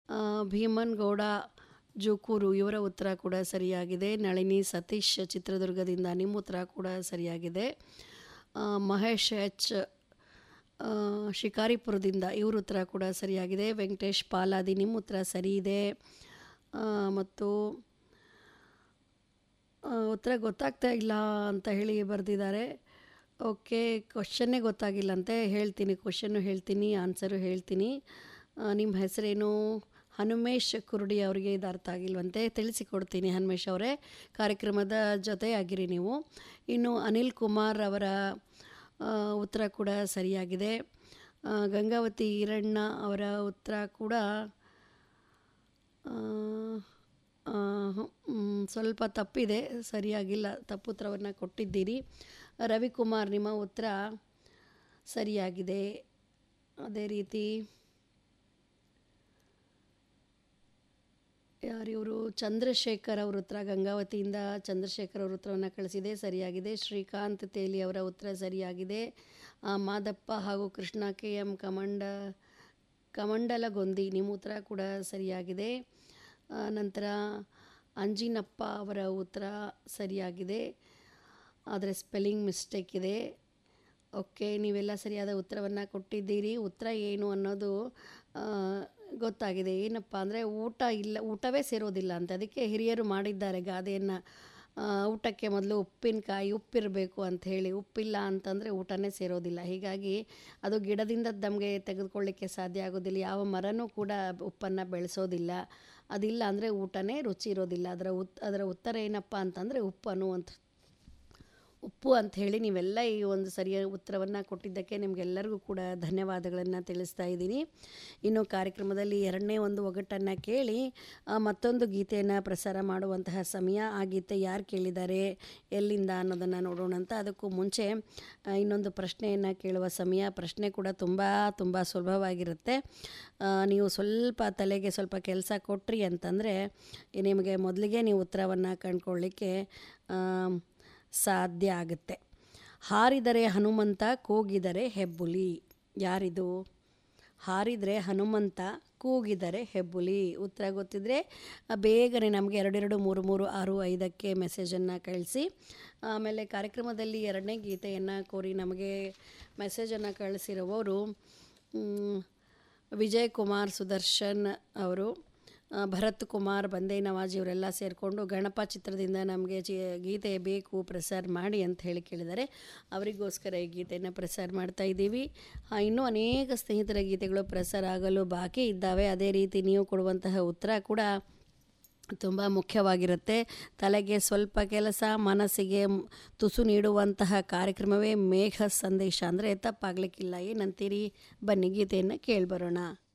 ಆ, ಭೀಮನ್ ಗೌಡ ಜೂಕೂರು ಇವರ ಉತ್ತರ ಕೂಡ ಸರಿಯಾಗಿದೆ ನಳಿನಿ ಸತೀಶ್ ಚಿತ್ರದುರ್ಗದಿಂದ ನಿಮ್ಮ ಉತ್ತರ ಕೂಡ ಸರಿಯಾಗಿದೆ ಆ, ಮಹೇಶ್ ಎಚ್ ಆ, ಶಿಕಾರಿಪುರದಿಂದ ಇವ್ರ ಉತ್ತರ ಕೂಡ ಸರಿಯಾಗಿದೆ ವೆಂಕಟೇಶ್ ಪಾಲಾದಿ ನಿಮ್ಮ ಉತ್ತರ ಸರಿ ಇದೆ ಆ, ಮತ್ತು ಆ, ಉತ್ತರ ಗೊತ್ತಾಗ್ತಾ ಇಲ್ಲ ಅಂತ ಹೇಳಿ ಬರೆದಿದ್ದಾರೆ ಓಕೆ ಕ್ವಶನ್ನೇ ಗೊತ್ತಾಗಿಲ್ಲಂತೆ ಹೇಳ್ತೀನಿ ಕ್ವಶನ್ನು ಹೇಳ್ತೀನಿ ಆನ್ಸರು ಹೇಳ್ತೀನಿ ಆ, ನಿಮ್ಮ ಹೆಸರೇನು ಹನುಮೇಶ್ ಕುರುಡಿ ಅವರಿಗೆ ಇದು ಅರ್ಥ ಆಗಿಲ್ವಂತೆ ತಿಳಿಸಿಕೊಡ್ತೀನಿ ಹನುಮೇಶ್ ಅವರೇ ಕಾರ್ಯಕ್ರಮದ ಜೊತೆಯಾಗಿರಿ ನೀವು ಇನ್ನು ಅನಿಲ್ ಕುಮಾರ್ ಅವರ ಆ, ಉತ್ತರ ಕೂಡ ಸರಿಯಾಗಿದೆ ಆ, ಗಂಗಾವತಿ ಈರಣ್ಣ ಅವರ ಉತ್ತರ ಕೂಡ ಆ, ಆ, ಹ್ಮ್, ಸ್ವಲ್ಪ ತಪ್ಪಿದೆ ಸರಿಯಾಗಿಲ್ಲ ತಪ್ಪುತ್ತರವನ್ನು ಕೊಟ್ಟಿದ್ದೀರಿ ರವಿಕುಮಾರ್ ನಿಮ್ಮ ಉತ್ತರ ಸರಿಯಾಗಿದೆ ಅದೇ ರೀತಿ ಯಾರಿವರು ಚಂದ್ರಶೇಖರ್ ಅವ್ರ ಉತ್ತರ ಗಂಗಾವತಿಯಿಂದ ಚಂದ್ರಶೇಖರ್ ಅವ್ರ ಉತ್ತರವನ್ನು ಕಳಿಸಿದೆ ಸರಿಯಾಗಿದೆ ಶ್ರೀಕಾಂತ್ ತೇಲಿ ಅವರ ಉತ್ತರ ಸರಿಯಾಗಿದೆ ಆ, ಮಾದಪ್ಪ ಹಾಗೂ ಕೃಷ್ಣ ಕೆ ಎಂ ಕಮಂಡ ಕಮಂಡಲಗೊಂದಿ ನಿಮ್ಮ ಉತ್ತರ ಕೂಡ ಸರಿಯಾಗಿದೆ ಆ, ನಂತರ ಅಂಜಿನಪ್ಪ ಅವರ ಉತ್ತರ ಸರಿಯಾಗಿದೆ ಆದರೆ ಸ್ಪೆಲ್ಲಿಂಗ್ ಮಿಸ್ಟೇಕ್ ಇದೆ ಓಕೆ ನೀವೆಲ್ಲ ಸರಿಯಾದ ಉತ್ತರವನ್ನು ಕೊಟ್ಟಿದ್ದೀರಿ ಉತ್ತರ ಏನು ಅನ್ನೋದು ಆ, ಗೊತ್ತಾಗಿದೆ ಏನಪ್ಪ ಅಂದರೆ ಊಟ ಇಲ್ಲ ಊಟವೇ ಸೇರೋದಿಲ್ಲ ಅಂತ ಅದಕ್ಕೆ ಹಿರಿಯರು ಮಾಡಿದ್ದಾರೆ ಗಾದೆಯನ್ನು ಊಟಕ್ಕೆ ಮೊದಲು ಉಪ್ಪಿನಕಾಯಿ ಉಪ್ಪಿರಬೇಕು ಅಂತ ಹೇಳಿ ಉಪ್ಪಿಲ್ಲ ಅಂತಂದರೆ ಊಟನೇ ಸೇರೋದಿಲ್ಲ ಹೀಗಾಗಿ ಅದು ಗಿಡದಿಂದ ನಮಗೆ ತೆಗೆದುಕೊಳ್ಳಿಕ್ಕೆ ಸಾಧ್ಯ ಆಗೋದಿಲ್ಲ ಯಾವ ಮರನೂ ಕೂಡ ಉಪ್ಪನ್ನು ಬೆಳೆಸೋದಿಲ್ಲ ಅದಿಲ್ಲ ಅಂದರೆ ಊಟನೇ ರುಚಿ ಇರೋದಿಲ್ಲ ಅದರ ಉತ್ ಅದರ ಉತ್ತರ ಏನಪ್ಪ ಅಂತಂದರೆ ಉಪ್ಪು ಅನ್ನುವಂಥ ಉಪ್ಪು ಅಂತ ಹೇಳಿ ನೀವೆಲ್ಲ ಈ ಒಂದು ಸರಿಯಾದ ಉತ್ತರವನ್ನು ಕೊಟ್ಟಿದ್ದಕ್ಕೆ ನಿಮಗೆಲ್ಲರಿಗೂ ಕೂಡ ಧನ್ಯವಾದಗಳನ್ನು ತಿಳಿಸ್ತಾ ಇದ್ದೀನಿ ಇನ್ನು ಕಾರ್ಯಕ್ರಮದಲ್ಲಿ ಎರಡನೇ ಒಂದು ಒಗಟನ್ನು ಕೇಳಿ ಆ, ಮತ್ತೊಂದು ಗೀತೆಯನ್ನು ಪ್ರಸಾರ ಮಾಡುವಂತಹ ಸಮಯ ಆ ಗೀತೆ ಯಾರು ಕೇಳಿದ್ದಾರೆ ಎಲ್ಲಿಂದ ಅನ್ನೋದನ್ನು ನೋಡೋಣ ಅಂತ ಅದಕ್ಕೂ ಮುಂಚೆ ಆ, ಇನ್ನೊಂದು ಪ್ರಶ್ನೆಯನ್ನು ಕೇಳುವ ಸಮಯ ಪ್ರಶ್ನೆ ಕೂಡ ತುಂಬ ತುಂಬ ಸುಲಭವಾಗಿರುತ್ತೆ ಆ, ನೀವು ಸ್ವಲ್ಪ ತಲೆಗೆ ಸ್ವಲ್ಪ ಕೆಲಸ ಕೊಟ್ರಿ ಅಂತಂದರೆ ನಿಮಗೆ ಮೊದಲಿಗೆ ನೀವು ಉತ್ತರವನ್ನು ಕಂಡುಕೊಳ್ಳಿಕ್ಕೆ ಸಾಧ್ಯ ಆಗುತ್ತೆ ಹಾರಿದರೆ ಹನುಮಂತ ಕೂಗಿದರೆ ಹೆಬ್ಬುಲಿ ಯಾರಿದು ಹಾರಿದರೆ ಹನುಮಂತ ಕೂಗಿದರೆ ಹೆಬ್ಬುಲಿ ಉತ್ತರ ಗೊತ್ತಿದ್ದರೆ ಆ, ಬೇಗನೆ ನಮಗೆ ಎರಡೆರಡು ಮೂರು ಮೂರು ಆರು ಐದಕ್ಕೆ ಮೆಸೇಜನ್ನು ಕಳಿಸಿ ಆಮೇಲೆ ಕಾರ್ಯಕ್ರಮದಲ್ಲಿ ಎರಡನೇ ಗೀತೆಯನ್ನು ಕೋರಿ ನಮಗೆ ಮೆಸೇಜನ್ನು ಕಳಿಸಿರುವವರು ಮ್, ವಿಜಯ್ ಕುಮಾರ್ ಸುದರ್ಶನ್ ಅವರು ಆ, ಭರತ್ ಕುಮಾರ್ ಬಂದೇ ನವಾಜ್ ಇವರೆಲ್ಲ ಸೇರಿಕೊಂಡು ಗಣಪ ಚಿತ್ರದಿಂದ ನಮಗೆ ಚಿ ಗೀತೆ ಬೇಕು ಪ್ರಸಾರ ಮಾಡಿ ಅಂತ ಹೇಳಿ ಕೇಳಿದ್ದಾರೆ ಅವರಿಗೋಸ್ಕರ ಈ ಗೀತೆಯನ್ನು ಪ್ರಸಾರ ಮಾಡ್ತಾ ಇದ್ದೀವಿ ಆ, ಇನ್ನೂ ಅನೇಕ ಸ್ನೇಹಿತರ ಗೀತೆಗಳು ಪ್ರಸಾರ ಆಗಲು ಬಾಕಿ ಇದ್ದಾವೆ ಅದೇ ರೀತಿ ನೀವು ಕೊಡುವಂತಹ ಉತ್ತರ ಕೂಡ ತುಂಬ ಮುಖ್ಯವಾಗಿರುತ್ತೆ ತಲೆಗೆ ಸ್ವಲ್ಪ ಕೆಲಸ ಮನಸ್ಸಿಗೆ ಮ್- ತುಸು ನೀಡುವಂತಹ ಕಾರ್ಯಕ್ರಮವೇ ಮೇಘ ಸಂದೇಶ ಅಂದರೆ ತಪ್ಪಾಗಲಿಕ್ಕಿಲ್ಲ ಏನಂತೀರಿ ಬನ್ನಿ ಗೀತೆಯನ್ನು ಕೇಳಿಬರೋಣ